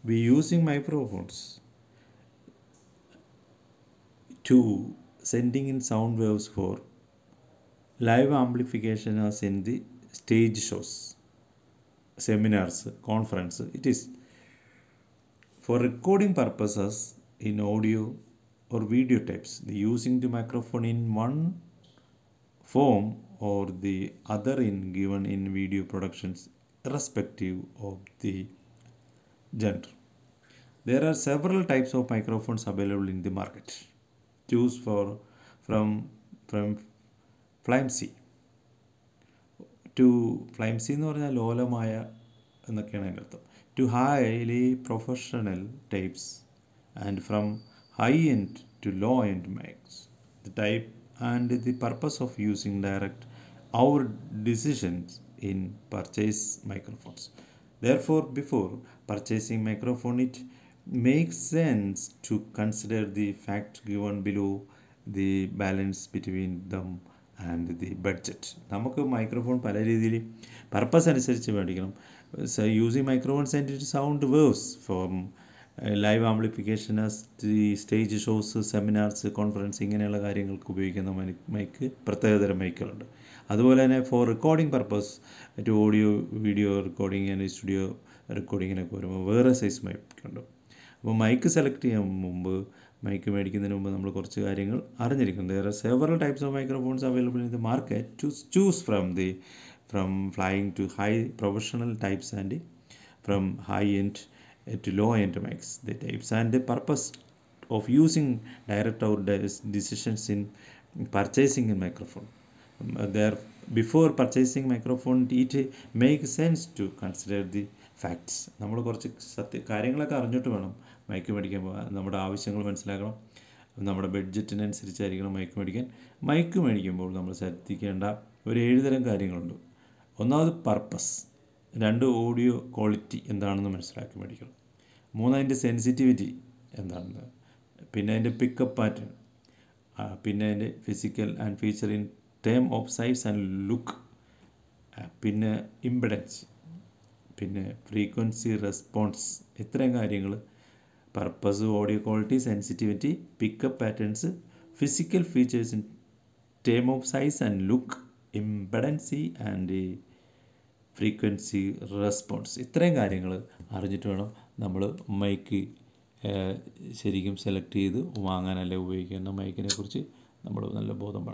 we using microphones to sending in sound waves for live amplification as in the stage shows seminars conference it is for recording purposes in audio or video tapes the using the microphone in one form or the other in given in video productions irrespective of the gender there are several types of microphones available in the market choose for from from flimsy to flimsy എന്ന് പറഞ്ഞാൽ ലോലമായ എന്നൊക്കെയാണ് അതിൻ്റെ അർത്ഥം to highly professional types and from high end to low end mix the type and the purpose of using direct our decisions in purchase microphones Therefore, before purchasing microphone, it makes sense to consider the fact given below the balance between them and the budget നമുക്ക് microphone പല രീതിയിൽ purpose അനുസരിച്ച് മേടിക്കണം using microphone send sound waves from live amplification the stage shows seminars conference ഇങ്ങനെയുള്ള കാര്യങ്ങൾക്ക് ഉപയോഗിക്കുന്ന mic പ്രത്യേകതരം മൈക്കുകളുണ്ട് അതുപോലെ തന്നെ ഫോർ റെക്കോർഡിംഗ് പർപ്പസ് മറ്റു audio video recording and studio റെക്കോർഡിങ്ങിനൊക്കെ വരുമ്പോൾ വേറെ സൈസ് മൈക്കുണ്ട് അപ്പോൾ മൈക്ക് സെലക്ട് ചെയ്യാൻ മുമ്പ് മൈക്ക് മേടിക്കുന്നതിന് മുമ്പ് നമ്മൾ കുറച്ച് കാര്യങ്ങൾ അറിഞ്ഞിരിക്കും there are several types of microphones available in the market to choose from the from flying to high professional types and from high end to low end mics the types and the purpose of using direct our decisions in purchasing a microphone um, there before purchasing microphone it makes sense to consider the facts നമ്മൾ കുറച്ച് സത്യ കാര്യങ്ങളൊക്കെ അറിഞ്ഞിട്ട് വേണം mic മേടിക്കാൻ പോകാൻ നമ്മുടെ ആവശ്യങ്ങൾ മനസ്സിലാക്കണം നമ്മുടെ ബഡ്ജറ്റിനനുസരിച്ചായിരിക്കണം മൈക്ക് മേടിക്കാൻ മൈക്ക് മേടിക്കുമ്പോൾ നമ്മൾ ശ്രദ്ധിക്കേണ്ട ഒരു ഏഴുതരം കാര്യങ്ങളുണ്ട് ഒന്നാമത് പർപ്പസ് രണ്ട് ഓഡിയോ ക്വാളിറ്റി എന്താണെന്ന് മനസ്സിലാക്കി മേടിക്കണം മൂന്ന് അതിൻ്റെ സെൻസിറ്റിവിറ്റി എന്താണെന്ന് പിന്നെ അതിൻ്റെ പിക്കപ്പ് പാറ്റേൺ പിന്നെ അതിൻ്റെ physical and feature in term of size and look പിന്നെ ഇമ്പിഡൻസ് പിന്നെ ഫ്രീക്വൻസി റെസ്പോൺസ് ഇത്രയും കാര്യങ്ങൾ purpose audio quality sensitivity pickup patterns physical features in term of size and look impedance and frequency response ഇത്രയും കാര്യങ്ങൾ അറിഞ്ഞിട്ട് വേണം നമ്മൾ മൈക്ക് ശരിക്കും സെലക്ട് ചെയ്ത് വാങ്ങാനല്ലേ ഉപയോഗിക്കുന്ന മൈക്കിനെ കുറിച്ച് നമ്മൾ നല്ല ബോധം